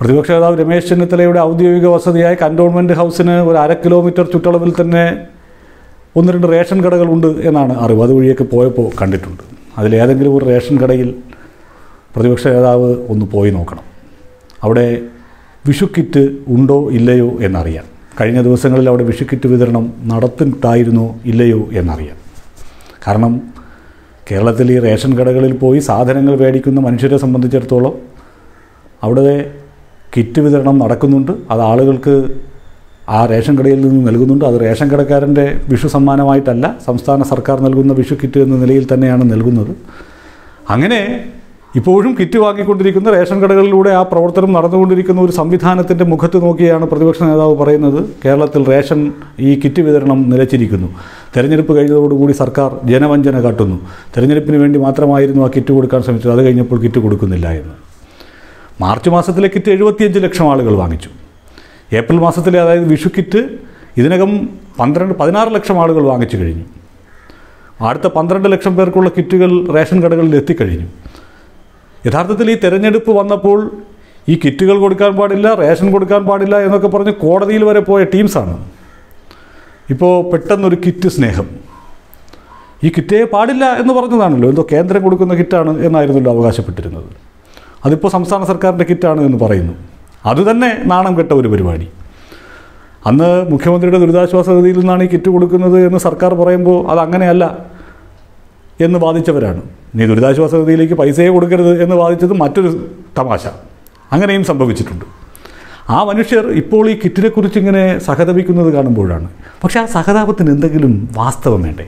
പ്രതിപക്ഷ നേതാവ് രമേശ് ചെന്നിത്തലയുടെ ഔദ്യോഗിക വസതിയായ കൻ്റോൺമെൻറ്റ് ഹൗസിന് ഒരു അര കിലോമീറ്റർ ചുറ്റളവിൽ തന്നെ ഒന്ന് രണ്ട് റേഷൻ കടകളുണ്ട് എന്നാണ് അറിവ് അതുവഴിയൊക്കെ പോയപ്പോൾ കണ്ടിട്ടുണ്ട് അതിലേതെങ്കിലും ഒരു റേഷൻ കടയിൽ പ്രതിപക്ഷ നേതാവ് ഒന്ന് പോയി നോക്കണം അവിടെ വിഷു കിറ്റ് ഉണ്ടോ ഇല്ലയോ എന്നറിയാം കഴിഞ്ഞ ദിവസങ്ങളിൽ അവിടെ വിഷു കിറ്റ് വിതരണം നടത്തിയിട്ടായിരുന്നോ ഇല്ലയോ എന്നറിയാം കാരണം കേരളത്തിൽ ഈ റേഷൻ കടകളിൽ പോയി സാധനങ്ങൾ മേടിക്കുന്ന മനുഷ്യരെ സംബന്ധിച്ചിടത്തോളം അവിടെ കിറ്റ് വിതരണം നടക്കുന്നുണ്ട് അത് ആളുകൾക്ക് ആ റേഷൻ കടയിൽ നിന്ന് നൽകുന്നുണ്ട് അത് റേഷൻ കടക്കാരൻ്റെ വിഷു സമ്മാനമായിട്ടല്ല സംസ്ഥാന സർക്കാർ നൽകുന്ന വിഷു കിറ്റ് എന്ന നിലയിൽ തന്നെയാണ് നൽകുന്നത് അങ്ങനെ ഇപ്പോഴും കിറ്റ് വാങ്ങിക്കൊണ്ടിരിക്കുന്ന റേഷൻ കടകളിലൂടെ ആ പ്രവർത്തനം നടന്നുകൊണ്ടിരിക്കുന്ന ഒരു സംവിധാനത്തിൻ്റെ മുഖത്ത് നോക്കിയാണ് പ്രതിപക്ഷ നേതാവ് പറയുന്നത് കേരളത്തിൽ റേഷൻ ഈ കിറ്റ് വിതരണം നിലച്ചിരിക്കുന്നു തെരഞ്ഞെടുപ്പ് കഴിഞ്ഞതോടുകൂടി സർക്കാർ ജനവഞ്ചന കാട്ടുന്നു തെരഞ്ഞെടുപ്പിന് വേണ്ടി മാത്രമായിരുന്നു ആ കിറ്റ് കൊടുക്കാൻ ശ്രമിച്ചത് അത് കഴിഞ്ഞപ്പോൾ കിറ്റ് കൊടുക്കുന്നില്ല എന്ന് മാർച്ച് മാസത്തിലെ കിറ്റ് എഴുപത്തിയഞ്ച് ലക്ഷം ആളുകൾ വാങ്ങിച്ചു ഏപ്രിൽ മാസത്തിലെ അതായത് വിഷു കിറ്റ് ഇതിനകം പന്ത്രണ്ട് പതിനാറ് ലക്ഷം ആളുകൾ വാങ്ങിച്ചു കഴിഞ്ഞു അടുത്ത പന്ത്രണ്ട് ലക്ഷം പേർക്കുള്ള കിറ്റുകൾ റേഷൻ കടകളിൽ എത്തിക്കഴിഞ്ഞു യഥാർത്ഥത്തിൽ ഈ തെരഞ്ഞെടുപ്പ് വന്നപ്പോൾ ഈ കിറ്റുകൾ കൊടുക്കാൻ പാടില്ല റേഷൻ കൊടുക്കാൻ പാടില്ല എന്നൊക്കെ പറഞ്ഞ് കോടതിയിൽ വരെ പോയ ടീംസാണ് ഇപ്പോൾ പെട്ടെന്നൊരു കിറ്റ് സ്നേഹം ഈ കിറ്റേ പാടില്ല എന്ന് പറഞ്ഞതാണല്ലോ എന്തോ കേന്ദ്രം കൊടുക്കുന്ന കിറ്റാണ് എന്നായിരുന്നല്ലോ അവകാശപ്പെട്ടിരുന്നത് അതിപ്പോൾ സംസ്ഥാന സർക്കാരിൻ്റെ കിറ്റാണ് എന്ന് പറയുന്നു അതുതന്നെ നാണം കെട്ട ഒരു പരിപാടി അന്ന് മുഖ്യമന്ത്രിയുടെ ദുരിതാശ്വാസ നിധിയിൽ നിന്നാണ് ഈ കിറ്റ് കൊടുക്കുന്നത് എന്ന് സർക്കാർ പറയുമ്പോൾ അത് അങ്ങനെയല്ല എന്ന് വാദിച്ചവരാണ് ഇനി ദുരിതാശ്വാസ നിധിയിലേക്ക് പൈസയെ കൊടുക്കരുത് എന്ന് വാദിച്ചത് മറ്റൊരു തമാശ അങ്ങനെയും സംഭവിച്ചിട്ടുണ്ട് ആ മനുഷ്യർ ഇപ്പോൾ ഈ കിറ്റിനെക്കുറിച്ച് ഇങ്ങനെ സഹതപിക്കുന്നത് കാണുമ്പോഴാണ് പക്ഷേ ആ സഹതാപത്തിന് എന്തെങ്കിലും വാസ്തവം വേണ്ടേ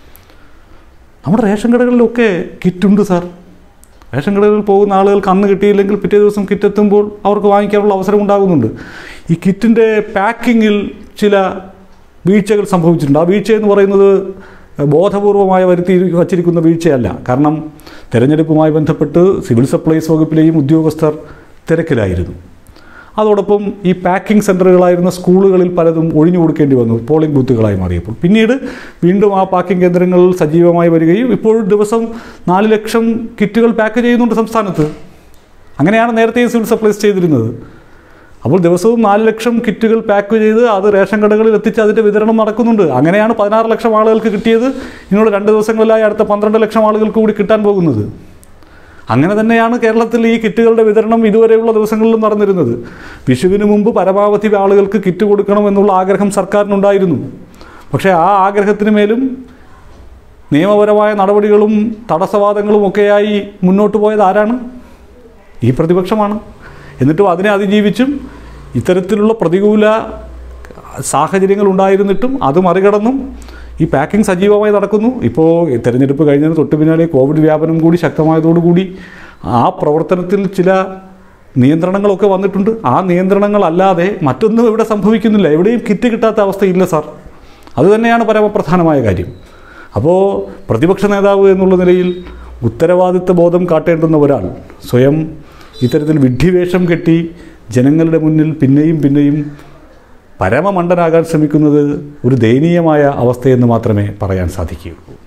നമ്മുടെ റേഷൻ കടകളിലൊക്കെ കിറ്റുണ്ട് സാർ റേഷൻ കടകളിൽ പോകുന്ന ആളുകൾക്ക് അന്ന് കിട്ടിയില്ലെങ്കിൽ പിറ്റേ ദിവസം കിറ്റ് എത്തുമ്പോൾ അവർക്ക് വാങ്ങിക്കാനുള്ള അവസരം ഉണ്ടാകുന്നുണ്ട് ഈ കിറ്റിൻ്റെ പാക്കിങ്ങിൽ ചില വീഴ്ചകൾ സംഭവിച്ചിട്ടുണ്ട് ആ വീഴ്ച എന്ന് പറയുന്നത് ബോധപൂർവമായി വരുത്തി വച്ചിരിക്കുന്ന വീഴ്ചയല്ല കാരണം തെരഞ്ഞെടുപ്പുമായി ബന്ധപ്പെട്ട് സിവിൽ സപ്ലൈസ് വകുപ്പിലെയും ഉദ്യോഗസ്ഥർ തിരക്കിലായിരുന്നു അതോടൊപ്പം ഈ പാക്കിംഗ് സെൻ്ററുകളായിരുന്ന സ്കൂളുകളിൽ പലതും ഒഴിഞ്ഞു കൊടുക്കേണ്ടി വന്നു പോളിംഗ് ബൂത്തുകളായി മാറിയപ്പോൾ പിന്നീട് വീണ്ടും ആ പാക്കിംഗ് കേന്ദ്രങ്ങൾ സജീവമായി വരികയും ഇപ്പോൾ ദിവസം നാല് ലക്ഷം കിറ്റുകൾ പാക്ക് ചെയ്യുന്നുണ്ട് സംസ്ഥാനത്ത് അങ്ങനെയാണ് നേരത്തെ സിവിൽ സപ്ലൈസ് ചെയ്തിരുന്നത് അപ്പോൾ ദിവസവും നാല് ലക്ഷം കിറ്റുകൾ പാക്ക് ചെയ്ത് അത് റേഷൻ കടകളിൽ എത്തിച്ച് അതിൻ്റെ വിതരണം നടക്കുന്നുണ്ട് അങ്ങനെയാണ് പതിനാറ് ലക്ഷം ആളുകൾക്ക് കിട്ടിയത് ഇനിയുള്ള രണ്ട് ദിവസങ്ങളിലായി അടുത്ത പന്ത്രണ്ട് ലക്ഷം ആളുകൾക്ക് കൂടി കിട്ടാൻ പോകുന്നത് അങ്ങനെ തന്നെയാണ് കേരളത്തിൽ ഈ കിറ്റുകളുടെ വിതരണം ഇതുവരെയുള്ള ദിവസങ്ങളിലും നടന്നിരുന്നത് വിഷുവിന് മുമ്പ് പരമാവധി ആളുകൾക്ക് കിറ്റ് കൊടുക്കണമെന്നുള്ള ആഗ്രഹം സർക്കാരിനുണ്ടായിരുന്നു പക്ഷേ ആ ആഗ്രഹത്തിന് മേലും നിയമപരമായ നടപടികളും തടസ്സവാദങ്ങളും ഒക്കെയായി മുന്നോട്ട് പോയത് ആരാണ് ഈ പ്രതിപക്ഷമാണ് എന്നിട്ടും അതിനെ അതിജീവിച്ചും ഇത്തരത്തിലുള്ള പ്രതികൂല സാഹചര്യങ്ങൾ ഉണ്ടായിരുന്നിട്ടും അത് മറികടന്നും ഈ പാക്കിംഗ് സജീവമായി നടക്കുന്നു ഇപ്പോൾ തെരഞ്ഞെടുപ്പ് കഴിഞ്ഞതിന് തൊട്ട് പിന്നാലെ കോവിഡ് വ്യാപനം കൂടി ശക്തമായതോടുകൂടി ആ പ്രവർത്തനത്തിൽ ചില നിയന്ത്രണങ്ങളൊക്കെ വന്നിട്ടുണ്ട് ആ നിയന്ത്രണങ്ങളല്ലാതെ മറ്റൊന്നും ഇവിടെ സംഭവിക്കുന്നില്ല എവിടെയും കിറ്റ് കിട്ടാത്ത അവസ്ഥയില്ല സാർ അതുതന്നെയാണ് പരമപ്രധാനമായ കാര്യം അപ്പോൾ പ്രതിപക്ഷ നേതാവ് എന്നുള്ള നിലയിൽ ഉത്തരവാദിത്വ ബോധം കാട്ടേണ്ടുന്ന ഒരാൾ സ്വയം ഇത്തരത്തിൽ വിഡ്ഢിവേഷം കെട്ടി ജനങ്ങളുടെ മുന്നിൽ പിന്നെയും പിന്നെയും പരമമണ്ടനാകാൻ ശ്രമിക്കുന്നത് ഒരു ദയനീയമായ അവസ്ഥയെന്ന് മാത്രമേ പറയാൻ സാധിക്കുകയുള്ളൂ